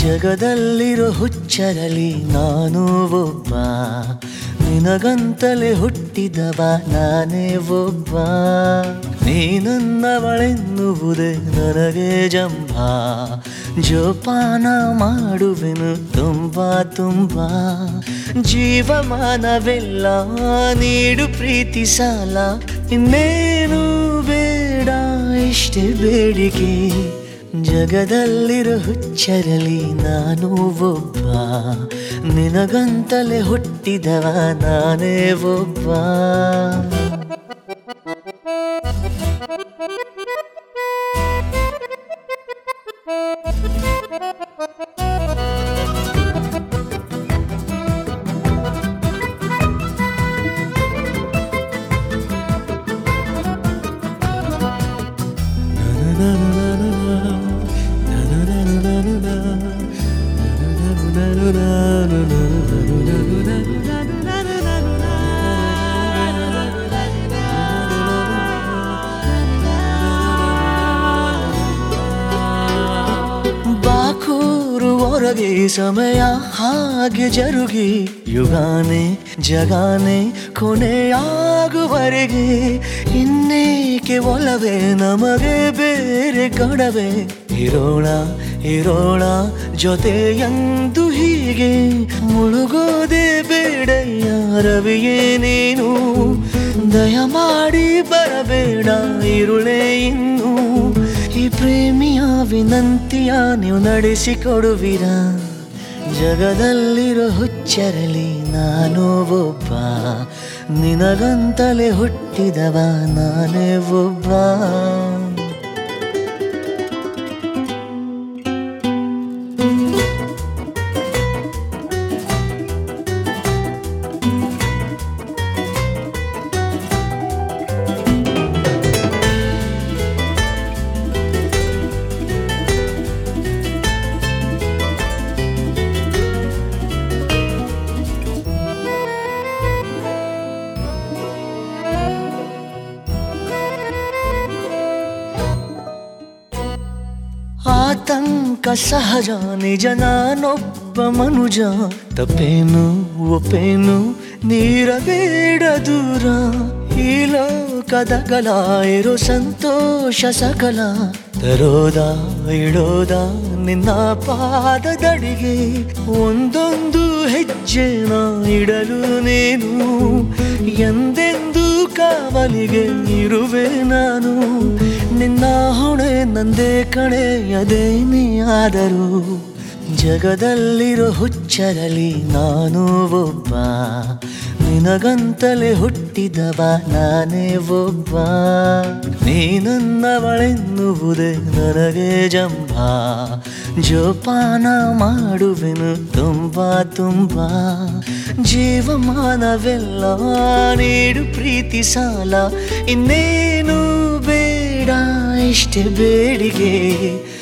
ಜಗದಲ್ಲಿರೋ ಹುಚ್ಚರಲಿ ನಾನು ಒಬ್ಬ ನಿನಗಂತಲೇ ಹುಟ್ಟಿದವ ನಾನೇ ಒಬ್ಬ ನೀನನ್ನವಳೆನ್ನುವುದೇ ನನಗೆ ಜಂಭ ಜೋಪಾನ ಮಾಡುವೆನು ತುಂಬ ತುಂಬ ಜೀವಮಾನವೆಲ್ಲ ನೀಡು ಪ್ರೀತಿ ಸಾಲ ಇನ್ನೇನು ಬೇಡ ಇಷ್ಟೇ ಬೇಡಿಕೆ ಜಗದಲ್ಲಿರೋ ಹುಚ್ಚರಲಿ ನಾನು ಒಬ್ಬ ನಿನಗಂತಲೇ ಹುಟ್ಟಿದವ ನಾನೇ ಒಬ್ಬ ಬಾಕೂರು ಹೊರಗೆ ಸಮಯ ಹಾಗೆ ಜರುಗಿ ಯುಗಾನೆ ಜಗಾನೆ ಕೊನೆಯಾಗುವರೆಗೆ ಇನ್ನೇಕೆ ಒಲವೇ ನಮಗೆ ಬೇರೆ ಗಡವೆ ಇರೋಣ ಇರೋಣ ಜೊತೆಯಂದು ಹೀಗೆ ಮುಳುಗೋದೆ ಬೇಡಯ್ಯ ರವಿಯೇ ನೀನು ದಯಮಾಡಿ ಬರಬೇಡ ಇರುಳೇ ಇನ್ನು ಈ ಪ್ರೇಮಿಯ ವಿನಂತಿಯ ನೀವು ನಡೆಸಿಕೊಡುವಿರಾ ಜಗದಲ್ಲಿರೋ ಹುಚ್ಚರಲಿ ನಾನು ಒಬ್ಬ ನಿನಗಂತಲೇ ಹುಟ್ಟಿದವ ನಾನೇ ಒಬ್ಬ ಆತಂಕ ಸಹಜ ನಿಜ ನಾನೊಬ್ಬ ಮನುಜ ತಪ್ಪೇನು ಒಪ್ಪೇನು ನೀರಬೇಡ ದೂರ ಈ ಲೋಕದ ಕಲ ಇರೋ ಸಂತೋಷ ಸಕಲ ತರೋದ ಇಡೋದ ನಿನ್ನ ಪಾದದಡಿಗೆ ಒಂದೊಂದು ಹೆಜ್ಜೆನ ಇಡಲು ನೀನು ಎಂದೆಂದು ಕಾವಲಿಗೆ ಇರುವೆ ನಾನು ನಿನ್ನ ಹೊಣೆ ನಂದೇ ಕಣೆಯದೇನೇ ಆದರೂ ಜಗದಲ್ಲಿರೋ ಹುಚ್ಚರಲಿ ನಾನು ಒಬ್ಬ ನಿನಗಂತಲೇ ಹುಟ್ಟಿದವ ನಾನೇ ಒಬ್ಬ ನೀನನ್ನವಳೆನ್ನುವುದೇ ನನಗೆ ಜಂಭ ಜೋಪಾನ ಮಾಡುವೆನು ತುಂಬ ತುಂಬ ಜೀವಮಾನವೆಲ್ಲ ನೀಡು ಪ್ರೀತಿ ಸಾಲ ಇನ್ನೇನು ಬೇಡ ಇಷ್ಟೇ ಬೇಡಿಗೆ